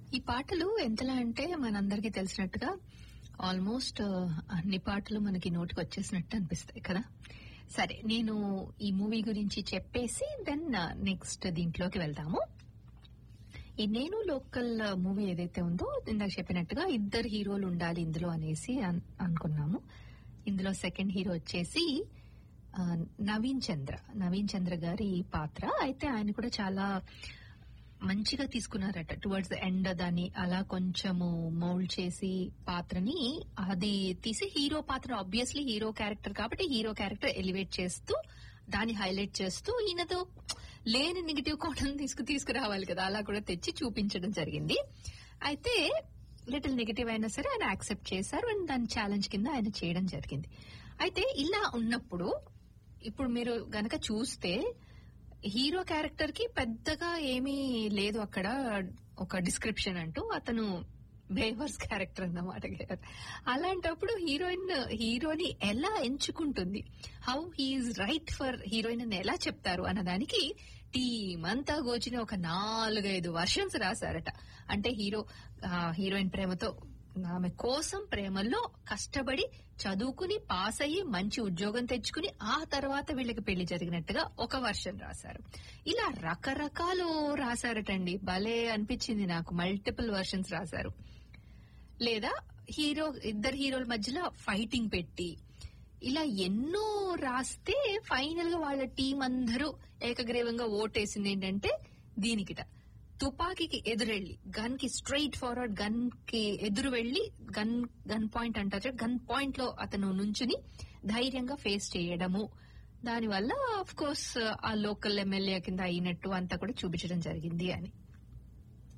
ఈ పాటలు ఎంతలా అంటే మనందరికీ తెలిసినట్టుగా ఆల్మోస్ట్ అన్ని పాటలు మనకి నోటికి వచ్చేసినట్టు అనిపిస్తాయి కదా సరే నేను ఈ మూవీ గురించి చెప్పేసి దెన్ నెక్స్ట్ దీంట్లోకి వెళ్దాము ఈ నేను లోకల్ మూవీ ఏదైతే ఉందో ఇందాక చెప్పినట్టుగా ఇద్దరు హీరోలు ఉండాలి ఇందులో అనేసి అన్- అనుకున్నాము ఇందులో సెకండ్ హీరో వచ్చేసి ఆ, నవీన్ చంద్ర నవీన్ చంద్ర గారి పాత్ర అయితే ఆయన కూడా చాలా మంచిగా తీసుకున్నారట టువర్డ్స్ ద ఎండ్ దాన్ని అలా కొంచెము మౌల్డ్ చేసి పాత్రని అది తీసి హీరో పాత్ర ఆబ్వియస్లీ హీరో క్యారెక్టర్ కాబట్టి హీరో క్యారెక్టర్ ఎలివేట్ చేస్తూ దాన్ని హైలైట్ చేస్తూ ఈయనతో లేని నెగిటివ్ కోణం తీసుకు తీసుకురావాలి కదా అలా కూడా తెచ్చి చూపించడం జరిగింది అయితే లిటిల్ నెగిటివ్ అయినా సరే ఆయన యాక్సెప్ట్ చేశారు అండ్ దాని ఛాలెంజ్ కింద ఆయన చేయడం జరిగింది అయితే ఇలా ఉన్నప్పుడు ఇప్పుడు మీరు గనక చూస్తే హీరో క్యారెక్టర్ కి పెద్దగా ఏమీ లేదు అక్కడ ఒక డిస్క్రిప్షన్ అంటూ అతను బేవర్స్ క్యారెక్టర్ అన్నమాట అలాంటప్పుడు హీరోయిన్ హీరోని ఎలా ఎంచుకుంటుంది how he is right for heroine అని ఎలా చెప్తారు అన్నదానికి టీమ్ అంతా గోచిన ఒక నాలుగైదు వర్షన్స్ రాశారట అంటే హీరో ఆ, హీరోయిన్ ప్రేమతో ఆమె కోసం ప్రేమల్లో కష్టపడి చదువుకుని పాస్ అయ్యి మంచి ఉద్యోగం తెచ్చుకుని ఆ తర్వాత వీళ్ళకి పెళ్లి జరిగినట్టుగా ఒక వర్షన్ రాశారు ఇలా రకరకాలు రాశారటండి భలే అనిపించింది నాకు మల్టిపుల్ వర్షన్స్ రాశారు లేదా హీరో ఇద్దరు హీరోల మధ్యలో ఫైటింగ్ పెట్టి ఇలా ఎన్నో రాస్తే ఫైనల్ గా వాళ్ళ టీం అందరూ ఏకగ్రీవంగా ఓటేసింది ఏంటంటే దీనికిట తుపాకీకి ఎదురెళ్లి గన్ కి స్ట్రైట్ ఫార్వర్డ్ గన్ కి ఎదురు వెళ్లి గన్ గన్ పాయింట్ అంటారు గన్ పాయింట్ లో అతను నుంచుని ధైర్యంగా ఫేస్ చేయడము దానివల్ల ఆఫ్ కోర్స్ ఆ లోకల్ ఎమ్మెల్యే కింద అయినట్టు అంతా కూడా చూపించడం జరిగింది అని